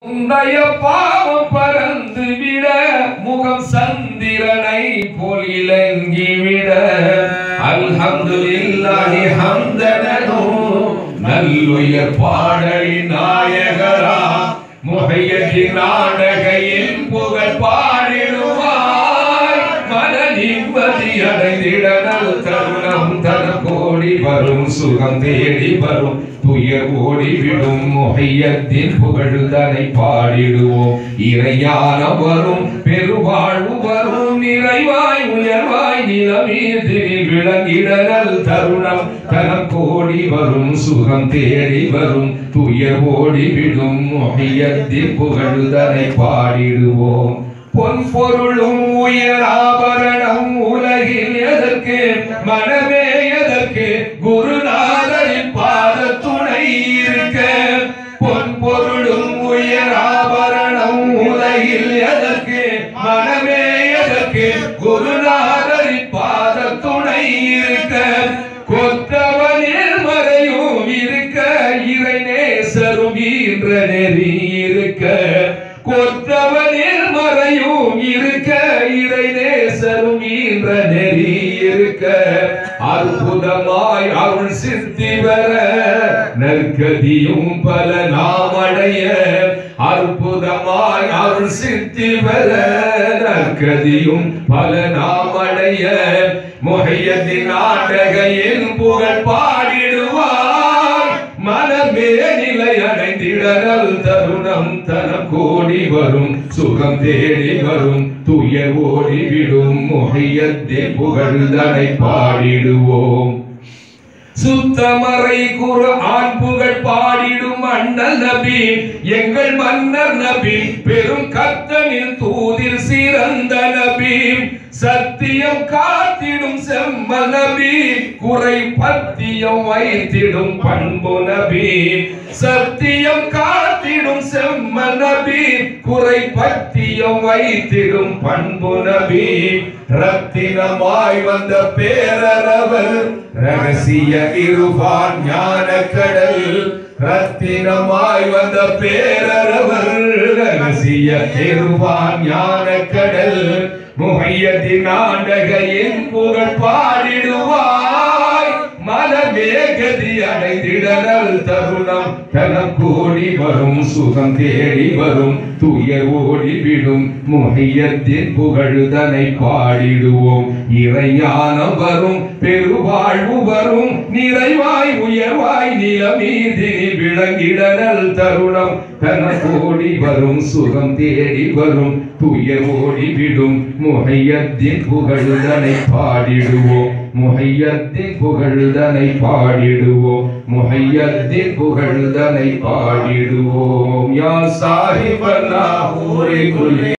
உந்தைய பாவம் பறந்து விட முகம் சந்திரனை போல் இலங்கிவிட அல்ஹம்துலில்லாஹி ஹம்தனோ நல்லுயர் பாடலின் நாயகரா முகையத்தின் நாடகையின் புகழ் பாடிடுவாய் மன நிம்மதி அடைந்திட நல் தருணம் தன கோடி வரும் சுகம் தேடி வரும் துயர் ஓடிவிடும் முகையத்தின் புகழ்தனை பாடிடுவோம் இறையான வரும் பெருவாழ்வு வரும் நிறைவாய் உயர்வாய் நிலமீதில் விளங்கிடல் தருணம் தனம் கோடி வரும் சுகம் தேடி வரும் துயர் ஓடிவிடும் முகையத்தின் புகழ்தனை பாடிடுவோம் பொன் பொருளும் உயர் ஆபரணம் உலகில் எதற்கு மனமே எதற்கு குருநாதரின் பாத துணை இருக்க பொன் பொருளும் உயர் ஆபரணம் உலகில் எதற்கு மனமே எதற்கு குருநாதரின் பாத துணை இருக்க கொத்தவனில் மறையும் இருக்க இறை நேசரும் ஈன்ற நெறி இருக்க கொத்தவனில் மறையும் இருக்க இறை நேசரும் ஈன்ற நெறி இருக்க அற்புதமாய் அருள் சித்தி வர நற்கதியும் பல நாமடைய அற்புதமாய் அருள் சித்தி வர நற்கதியும் பல நாமடைய முகையத்தின் நாடகையின் புகழ் பாடிடுவார் மனமே நிலை அடைந்திடல் தருணம் தன கோடி வரும் சுகம் தேடி வரும் துயர் ஓடிவிடும் முகையத்தின் புகழ்தனை பாடிடுவோம் சுத்தமறை குரு ஆண் புகழ் பாடிடும் அண்ணல் நபி எங்கள் மன்னர் நபி பெரும் கத்தனின் தூதில் சிறந்த நபி சத்தியம் காத்திடும் செம்ம நபி குறை பத்தியம் வைத்திடும் பண்பு நபி சத்தியம் காத்திடும் செம்ம நபி குறை பத்தியம் வைத்திடும் பண்பு நபி ரத்தினமாய் வந்த பேரரவர் ரகசிய இருபான் ஞான கடல் ரத்தினமாய் வந்த பேரரவர் ரகசிய இருபான் ஞான கடல் முகையத்தின் நாடகையின் புகழ் பாடிடுவாய் மனமேகதி அடைந்திடல் தருணம் தனம் கூடி வரும் சுகம் தேடி வரும் துயர் ஓடிவிடும் முகையத்தின் புகழுதனை பாடிடுவோம் இறைஞானம் வரும் பெருவாழ்வு வரும் நிறைவாய் உயர்வாய் நிலமீதில் விளங்கிடல் தருணம் தன கோடி வரும் சுகம் தேடி வரும் துயர் ஓடிவிடும் முகையத்தின் புகழுதனை பாடிடுவோம் முகையத்தின் புகழுதனை பாடிடுவோம் முகையத்தின் புகழுதனை பாடிடுவோம் யா சாஹிபனா ஊரை குலே